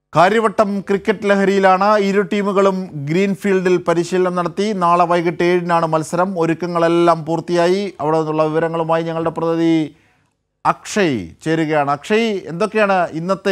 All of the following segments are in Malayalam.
കാര്യവട്ടം ക്രിക്കറ്റ് ലഹരിയിലാണ് ഇരു ടീമുകളും ഗ്രീൻഫീൽഡിൽ പരിശീലനം നടത്തി നാളെ വൈകിട്ട് ഏഴിനാണ് മത്സരം ഒരുക്കങ്ങളെല്ലാം പൂർത്തിയായി അവിടെ നിന്നുള്ള വിവരങ്ങളുമായി ഞങ്ങളുടെ പ്രതിനിധി അക്ഷയ് ചേരുകയാണ് അക്ഷയ് എന്തൊക്കെയാണ് ഇന്നത്തെ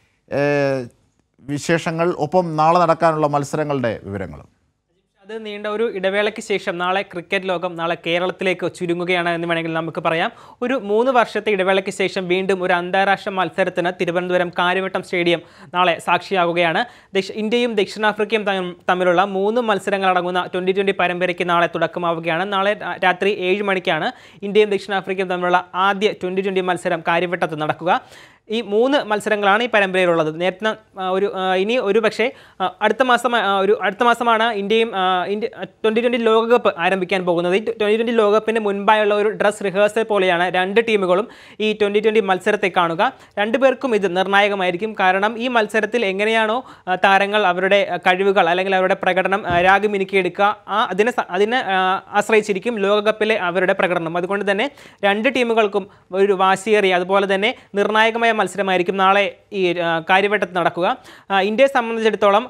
ഏഹ്, വിശേഷങ്ങൾ ഒപ്പം നാളെ നടക്കാനുള്ള മത്സരങ്ങളുടെ വിവരങ്ങളും അത് നീണ്ട ഒരു ഇടവേളയ്ക്ക് ശേഷം നാളെ ക്രിക്കറ്റ് ലോകം നാളെ കേരളത്തിലേക്ക് ചുരുങ്ങുകയാണ് എന്ന് വേണമെങ്കിൽ നമുക്ക് പറയാം ഒരു മൂന്ന് വർഷത്തെ ഇടവേളയ്ക്ക് ശേഷം വീണ്ടും ഒരു അന്താരാഷ്ട്ര മത്സരത്തിന് തിരുവനന്തപുരം കാര്യവട്ടം സ്റ്റേഡിയം നാളെ സാക്ഷിയാകുകയാണ് ദക്ഷ- ഇന്ത്യയും ദക്ഷിണാഫ്രിക്കയും തം- തമ്മിലുള്ള മൂന്ന് മത്സരങ്ങളടങ്ങുന്ന ട്വൻ്റി ട്വൻ്റി പരമ്പരയ്ക്ക് നാളെ തുടക്കമാവുകയാണ് നാളെ രാ- രാത്രി ഏഴ് മണിക്കാണ് ഇന്ത്യയും ദക്ഷിണാഫ്രിക്കയും തമ്മിലുള്ള ആദ്യ ട്വൻ്റി ട്വൻ്റി മത്സരം കാര്യവട്ടത്ത് നടക്കുക ഈ മൂന്ന് മത്സരങ്ങളാണ് ഈ പരമ്പരയിലുള്ളത് നേരത്തെ ആ, ഒരു ആ, ഇനി ഒരു പക്ഷേ ആ, അടുത്ത മാസം ആ, ഒരു അടുത്ത മാസമാണ് ഇന്ത്യയും ആ, ഇന്ത്യ ട്വൻ്റി ട്വൻ്റി ലോകകപ്പ് ആരംഭിക്കാൻ പോകുന്നത് ഈ ട്വൻ്റി ട്വൻ്റി ലോകകപ്പിന് മുൻപായുള്ള ഒരു ഡ്രസ് റിഹേഴ്സൽ പോലെയാണ് രണ്ട് ടീമുകളും ഈ ട്വൻ്റി ട്വൻ്റി മത്സരത്തെ കാണുക രണ്ടുപേർക്കും ഇത് നിർണായകമായിരിക്കും കാരണം ഈ മത്സരത്തിൽ എങ്ങനെയാണോ ആ, താരങ്ങൾ അവരുടെ ആ, കഴിവുകൾ അല്ലെങ്കിൽ അവരുടെ പ്രകടനം ആ, രാഗമിനുക്കിയെടുക്കുക ആ അതിനെ സ- അതിനെ ആ, ആശ്രയിച്ചിരിക്കും ലോകകപ്പിലെ അവരുടെ പ്രകടനം അതുകൊണ്ട് തന്നെ രണ്ട് ടീമുകൾക്കും ഒരു വാശിയേറിയ അതുപോലെ തന്നെ നിർണായകമായ മത്സരമായിരിക്കും നാളെ ഈ ആ, കാര്യവട്ടത്ത് നടക്കുക ആ, ഇന്ത്യയെ സംബന്ധിച്ചിടത്തോളം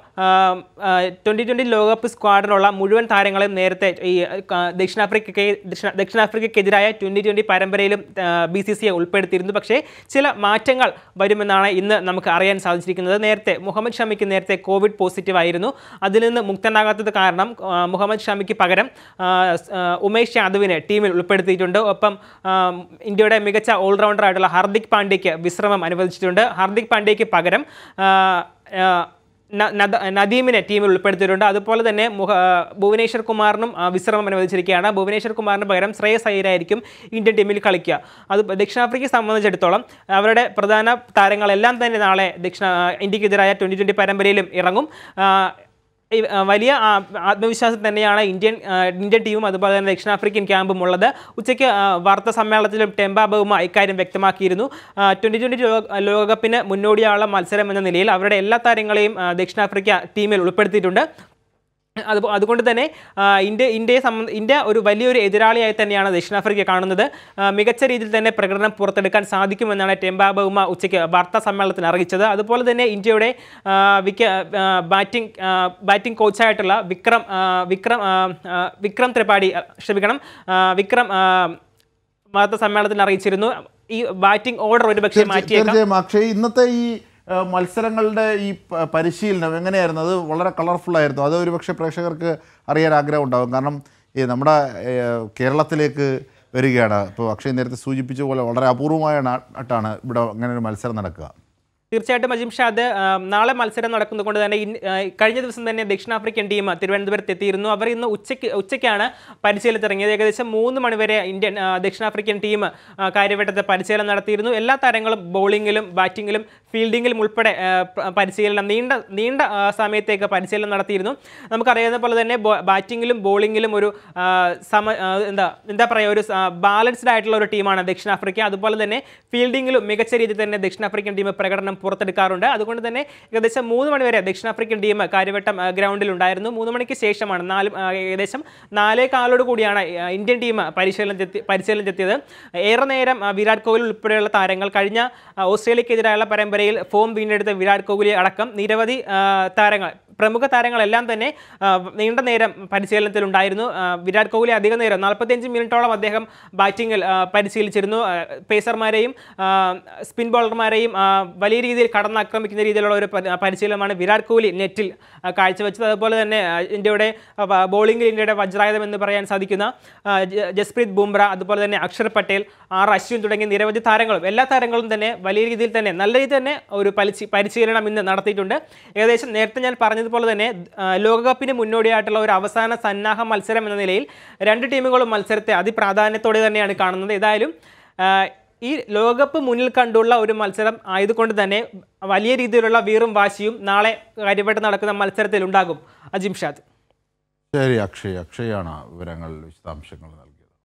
ട്വൻ്റി ട്വൻ്റി ലോകകപ്പ് സ്ക്വാഡിനുള്ള മുഴുവൻ താരങ്ങളെയും നേരത്തെ ഈ ആ, ദക്ഷിണാഫ്രിക്കയ്ക്ക് ദക്ഷിണ- ദക്ഷിണാഫ്രിക്കയ്ക്കെതിരായ ട്വൻ്റി ട്വൻ്റി പരമ്പരയിലും ബി സി സി ഉൾപ്പെടുത്തിയിരുന്നു പക്ഷേ ചില മാറ്റങ്ങൾ വരുമെന്നാണ് ഇന്ന് നമുക്ക് അറിയാൻ സാധിച്ചിരിക്കുന്നത് നേരത്തെ മുഹമ്മദ് ഷമിക്ക് നേരത്തെ കോവിഡ് പോസിറ്റീവ് ആയിരുന്നു അതിൽ നിന്ന് മുക്തനാകാത്തത് കാരണം ആ, മുഹമ്മദ് ഷമിക്ക് പകരം ആ, സ്- ആ, ഉമേഷ് യാദവിനെ ടീമിൽ ഉൾപ്പെടുത്തിയിട്ടുണ്ട് ഒപ്പം ആ, ഇന്ത്യയുടെ മികച്ച ഓൾറൗണ്ടർ ആയിട്ടുള്ള ഹാർദിക് പാണ്ഡ്യയ്ക്ക് വിശ്രമം അനുവദിച്ചിട്ടുണ്ട് ഹാർദിക് പാണ്ഡ്യയ്ക്ക് പകരം ആ, ആ, ന- നദ- നദീമിനെ ടീമിൽ ഉൾപ്പെടുത്തിയിട്ടുണ്ട് അതുപോലെ തന്നെ മുഹ ഭുവനേശ്വർ കുമാറിനും ആ, വിശ്രമം അനുവദിച്ചിരിക്കുകയാണ് ഭുവനേശ്വർ കുമാറിന് പകരം ശ്രേയസ് അയ്യരായിരിക്കും ഇന്ത്യൻ ടീമിൽ കളിക്കുക അത് ദക്ഷിണാഫ്രിക്കയെ സംബന്ധിച്ചിടത്തോളം അവരുടെ പ്രധാന താരങ്ങളെല്ലാം തന്നെ നാളെ ദക്ഷിണ ഇന്ത്യക്കെതിരായ ട്വൻ്റി ട്വൻ്റി പരമ്പരയിലും ഇറങ്ങും ആ, ഈ, ആ, വലിയ ആ, ആത്മവിശ്വാസം തന്നെയാണ് ഇന്ത്യൻ ആ, ഇന്ത്യൻ ടീമും അതുപോലെ തന്നെ ദക്ഷിണാഫ്രിക്കൻ ക്യാമ്പും ഉള്ളത് ഉച്ചയ്ക്ക് ആ, വാർത്താ സമ്മേളനത്തിലും ടെമ്പ ബഹുമ ഇക്കാര്യം വ്യക്തമാക്കിയിരുന്നു ട്വൻ്റി ട്വൻ്റി ലോകകപ്പിന് മുന്നോടിയായുള്ള മത്സരം എന്ന നിലയിൽ അവരുടെ എല്ലാ താരങ്ങളെയും ആ, ദക്ഷിണാഫ്രിക്ക ടീമിൽ ഉൾപ്പെടുത്തിയിട്ടുണ്ട് അത് അതുകൊണ്ട് തന്നെ ആ, ഇന്ത്യ ഇന്ത്യയെ സംബന്ധ ഇന്ത്യ ഒരു വലിയൊരു എതിരാളിയായി തന്നെയാണ് ദക്ഷിണാഫ്രിക്ക കാണുന്നത് ആ, മികച്ച രീതിയിൽ തന്നെ പ്രകടനം പുറത്തെടുക്കാൻ സാധിക്കുമെന്നാണ് ടെമ്പ ബഹുമ ഉച്ചയ്ക്ക് വാർത്താ സമ്മേളനത്തിൽ അറിയിച്ചത് അതുപോലെ തന്നെ ഇന്ത്യയുടെ ആ, വിക്ക ആ, ബാറ്റിംഗ് ആ, ബാറ്റിംഗ് കോച്ചായിട്ടുള്ള വിക്രം ആ, വിക്രം ആ, ആ, വിക്രം ത്രിപാഠി ആ, ക്ഷമിക്കണം ആ, വിക്രം ആ, വാർത്താ സമ്മേളനത്തിൽ അറിയിച്ചിരുന്നു ഈ ബാറ്റിംഗ് ഓർഡർ ഒരുപക്ഷെ മാറ്റിയേക്കാം തീർച്ചയായും അക്ഷയ് ഇന്നത്തെ ഈ ആ, മത്സരങ്ങളുടെ ഈ പ- പരിശീലനം എങ്ങനെയായിരുന്നു അത് വളരെ കളർഫുൾ ആയിരുന്നു അത് ഒരുപക്ഷെ പ്രേക്ഷകർക്ക് അറിയാൻ ആഗ്രഹം ഉണ്ടാകും കാരണം ഈ നമ്മുടെ ഏഹ്, കേരളത്തിലേക്ക് വരികയാണ് ഇപ്പോൾ അക്ഷയ് നേരത്തെ സൂചിപ്പിച്ച പോലെ വളരെ അപൂർവമായ നാട്ടാണ് ഇവിടെ അങ്ങനെ ഒരു മത്സരം നടക്കുക തീർച്ചയായിട്ടും അജിം ഷാദ് ആ, നാളെ മത്സരം നടക്കുന്നത് കൊണ്ട് തന്നെ ഇൻ- ആ, കഴിഞ്ഞ ദിവസം തന്നെ ദക്ഷിണാഫ്രിക്കൻ ടീം തിരുവനന്തപുരത്ത് എത്തിയിരുന്നു അവർ ഇന്ന് ഉച്ചയ്ക്ക് ഉച്ചയ്ക്കാണ് പരിശീലനത്തിൽ ഇറങ്ങിയത് ഏകദേശം മൂന്ന് മണിവരെ ഇന്ത്യൻ ആ, ദക്ഷിണാഫ്രിക്കൻ ടീം ആ, കാര്യവട്ടത്തെ പരിശീലനം നടത്തിയിരുന്നു എല്ലാ താരങ്ങളും ബൗളിങ്ങിലും ബാറ്റിങ്ങിലും ഫീൽഡിങ്ങിലും ഉൾപ്പെടെ ആ, പ- പരിശീലനം നീണ്ട നീണ്ട ആ, സമയത്തേക്ക് പരിശീലനം നടത്തിയിരുന്നു നമുക്കറിയാവുന്ന പോലെ തന്നെ ബോ- ബാറ്റിങ്ങിലും ബോളിങ്ങിലും ഒരു ആ, സമ ആ, എന്താ എന്താ പറയുക ഒരു ബാലൻസ്ഡ് ആയിട്ടുള്ള ഒരു ടീമാണ് ദക്ഷിണാഫ്രിക്ക അതുപോലെ തന്നെ ഫീൽഡിങ്ങിലും മികച്ച രീതിയിൽ തന്നെ ദക്ഷിണാഫ്രിക്കൻ ടീം പ്രകടനം പുറത്തെടുക്കാറുണ്ട് അതുകൊണ്ട് തന്നെ ഏകദേശം മൂന്ന് മണിവരെ ദക്ഷിണാഫ്രിക്കൻ ടീം കാര്യവട്ടം ആ, ഗ്രൗണ്ടിൽ ഉണ്ടായിരുന്നു മൂന്ന് മണിക്ക് ശേഷമാണ് നാല് ആ, ഏകദേശം നാലേ കാലോട് കൂടിയാണ് ആ, ഇന്ത്യൻ ടീം പരിശീലനത്തെത്തി പരിശീലനത്തെത്തിയത് ഏറെ നേരം ആ, വിരാട് കോഹ്ലി ഉൾപ്പെടെയുള്ള താരങ്ങൾ കഴിഞ്ഞ ആ, ഓസ്ട്രേലിയക്കെതിരായുള്ള പരമ്പരയിൽ ഫോം വീണ്ടെടുത്ത വിരാട് കോഹ്ലി അടക്കം നിരവധി ആ, താരങ്ങൾ പ്രമുഖ താരങ്ങളെല്ലാം തന്നെ ആ, നീണ്ട നേരം പരിശീലനത്തിലുണ്ടായിരുന്നു ആ, വിരാട് കോഹ്ലി അധിക നേരം നാൽപ്പത്തിയഞ്ച് മിനിറ്റോളം അദ്ദേഹം ബാറ്റിങ്ങിൽ ആ, പരിശീലിച്ചിരുന്നു ആ, പേസർമാരെയും ആ, സ്പിൻ ബോളർമാരെയും ആ, വലിയ രീതിയിൽ കടന്നാക്രമിക്കുന്ന രീതിയിലുള്ള ഒരു പ- പരിശീലനമാണ് വിരാട് കോഹ്ലി നെറ്റിൽ ആ, കാഴ്ചവെച്ചത് അതുപോലെ തന്നെ ആ, ഇന്ത്യയുടെ ആ, ബ- ബോളിംഗിൽ ഇന്ത്യയുടെ വജ്രായുധം എന്ന് പറയാൻ സാധിക്കുന്ന ആ, ജ- ജസ്പ്രീത് ബുംറ അതുപോലെ തന്നെ അക്ഷർ പട്ടേൽ ആർ അശ്വിൻ തുടങ്ങിയ നിരവധി താരങ്ങളും എല്ലാ താരങ്ങളും തന്നെ വലിയ രീതിയിൽ തന്നെ നല്ല രീതിയിൽ തന്നെ ഒരു പരിശീ പരിശീലനം ഇന്ന് നടത്തിയിട്ടുണ്ട് ഏകദേശം നേരത്തെ ഞാൻ പറഞ്ഞതുപോലെ തന്നെ ആ, ലോകകപ്പിന് മുന്നോടിയായിട്ടുള്ള ഒരു അവസാന സന്നാഹ മത്സരം എന്ന നിലയിൽ രണ്ട് ടീമുകളും മത്സരത്തെ അതിപ്രാധാന്യത്തോടെ തന്നെയാണ് കാണുന്നത് ഏതായാലും ആ, ഈ ലോകകപ്പ് മുന്നിൽ കണ്ടുള്ള ഒരു മത്സരം ആയതുകൊണ്ട് തന്നെ വലിയ രീതിയിലുള്ള വീറും വാശിയും നാളെ കാര്യപ്പെട്ട് നടക്കുന്ന മത്സരത്തിൽ ഉണ്ടാകും അജിംഷാദ് ശരി അക്ഷയ് അക്ഷയാണ് വിവരങ്ങൾ വിശദാംശങ്ങൾ നൽകുന്നത്